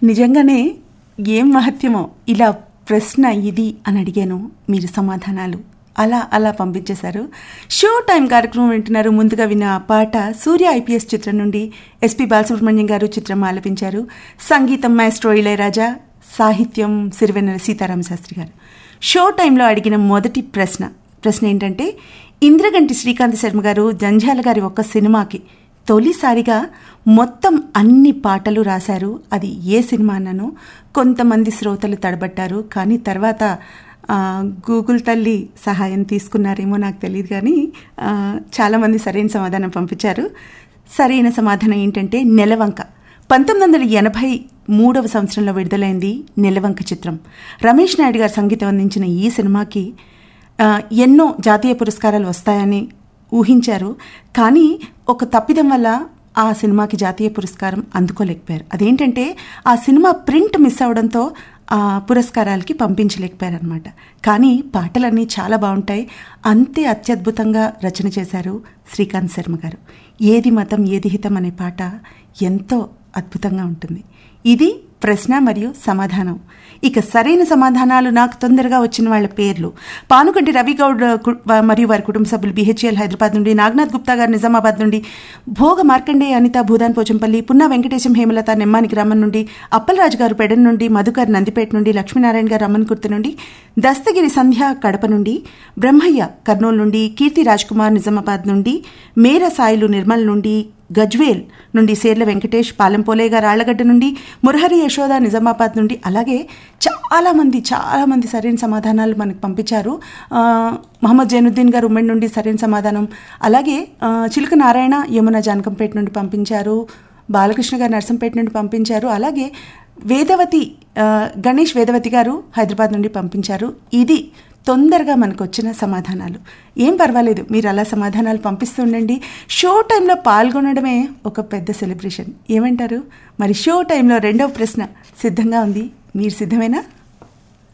నిజంగానే ఏం మహత్యమో ఇలా ప్రశ్న ఇది అని అడిగాను మీరు సమాధానాలు అలా అలా పంపించేశారు షో టైం కార్యక్రమం వింటున్నారు ముందుగా విన్న ఆ పాట సూర్య ఐపీఎస్ చిత్రం నుండి ఎస్పి బాలసుబ్రహ్మణ్యం గారు చిత్రం ఆలపించారు సంగీతం మాస్ట్రో ఇళయరాజా సాహిత్యం సిరివెన్నెల సీతారామ శాస్త్రి గారు షో టైంలో అడిగిన మొదటి ప్రశ్న ప్రశ్న ఏంటంటే ఇంద్రగంటి శ్రీకాంత్ శర్మ గారు జంజాల గారి ఒక్క సినిమాకి తొలిసారిగా మొత్తం అన్ని పాటలు రాశారు అది ఏ సినిమా అన్నను కొంతమంది శ్రోతలు తడబట్టారు కానీ తర్వాత ఆ, గూగుల్ తల్లి సహాయం తీసుకున్నారేమో నాకు తెలియదు కానీ ఆ, చాలామంది సరైన సమాధానం పంపించారు సరైన సమాధానం ఏంటంటే నెలవంక పంతొమ్మిది వందల ఎనభై మూడవ సంవత్సరంలో విడుదలైంది నెలవంక చిత్రం రమేష్ నాయుడు గారు సంగీతం అందించిన ఈ సినిమాకి ఆ, ఎన్నో జాతీయ పురస్కారాలు వస్తాయని ఊహించారు కానీ ఒక తప్పిదం వల్ల ఆ సినిమాకి జాతీయ పురస్కారం అందుకోలేకపోయారు అదేంటంటే ఆ సినిమా ప్రింట్ మిస్ అవడంతో ఆ పురస్కారాలకి పంపించలేకపోయారు అనమాట కానీ పాటలన్నీ చాలా బాగుంటాయి అంతే అత్యద్భుతంగా రచన చేశారు శ్రీకాంత్ శర్మ గారు ఏది మతం ఏది హితం అనే పాట ఎంతో అద్భుతంగా ఉంటుంది ఇది ప్రశ్న మరియు సమాధానం ఇక సరైన సమాధానాలు నాకు తొందరగా వచ్చిన వాళ్ళ పేర్లు పానుకంటి రవి గౌడ్ కు- మరియు వారి కుటుంబ సభ్యులు బిహెచ్ఎల్ హైదరాబాద్ నుండి నాగనాథ్ గుప్తా గారు నిజామాబాద్ నుండి భోగ మార్కండే అనిత భూదాన్ పోచంపల్లి పున్నా వెంకటేశం హేమలత నెమ్మాని గ్రామం నుండి అప్పలరాజు గారు పెడన్ నుండి మధుకర్ నందిపేట నుండి లక్ష్మీనారాయణ గారు అమ్మన్కుర్తి నుండి దస్తగిరి సంధ్య కడప నుండి బ్రహ్మయ్య కర్నూలు నుండి కీర్తి రాజ్ కుమార్ నిజామాబాద్ నుండి మేర సాయిలు నిర్మల్ నుండి గజ్వేల్ నుండి సేర్ల వెంకటేష్ పాలెంపోలే గారు ఆళ్లగడ్డ నుండి మురహరి యశోద నిజామాబాద్ నుండి అలాగే చాలామంది చాలామంది సరైన సమాధానాలు మనకు పంపించారు ఆ, మహమ్మద్ జైనుద్దీన్ గారు ఉమ్మడి నుండి సరైన సమాధానం అలాగే ఆ, చిలుక నారాయణ యమున జానకంపేట నుండి పంపించారు బాలకృష్ణ గారు నర్సంపేట నుండి పంపించారు అలాగే వేదవతి ఆ, గణేష్ వేదవతి గారు హైదరాబాద్ నుండి పంపించారు ఇది తొందరగా మనకు వచ్చిన సమాధానాలు ఏం పర్వాలేదు మీరు అలా సమాధానాలు పంపిస్తుండండి షో టైంలో పాల్గొనడమే ఒక పెద్ద సెలబ్రేషన్ ఏమంటారు మరి షో టైంలో రెండవ ప్రశ్న సిద్ధంగా ఉంది మీరు సిద్ధమేనా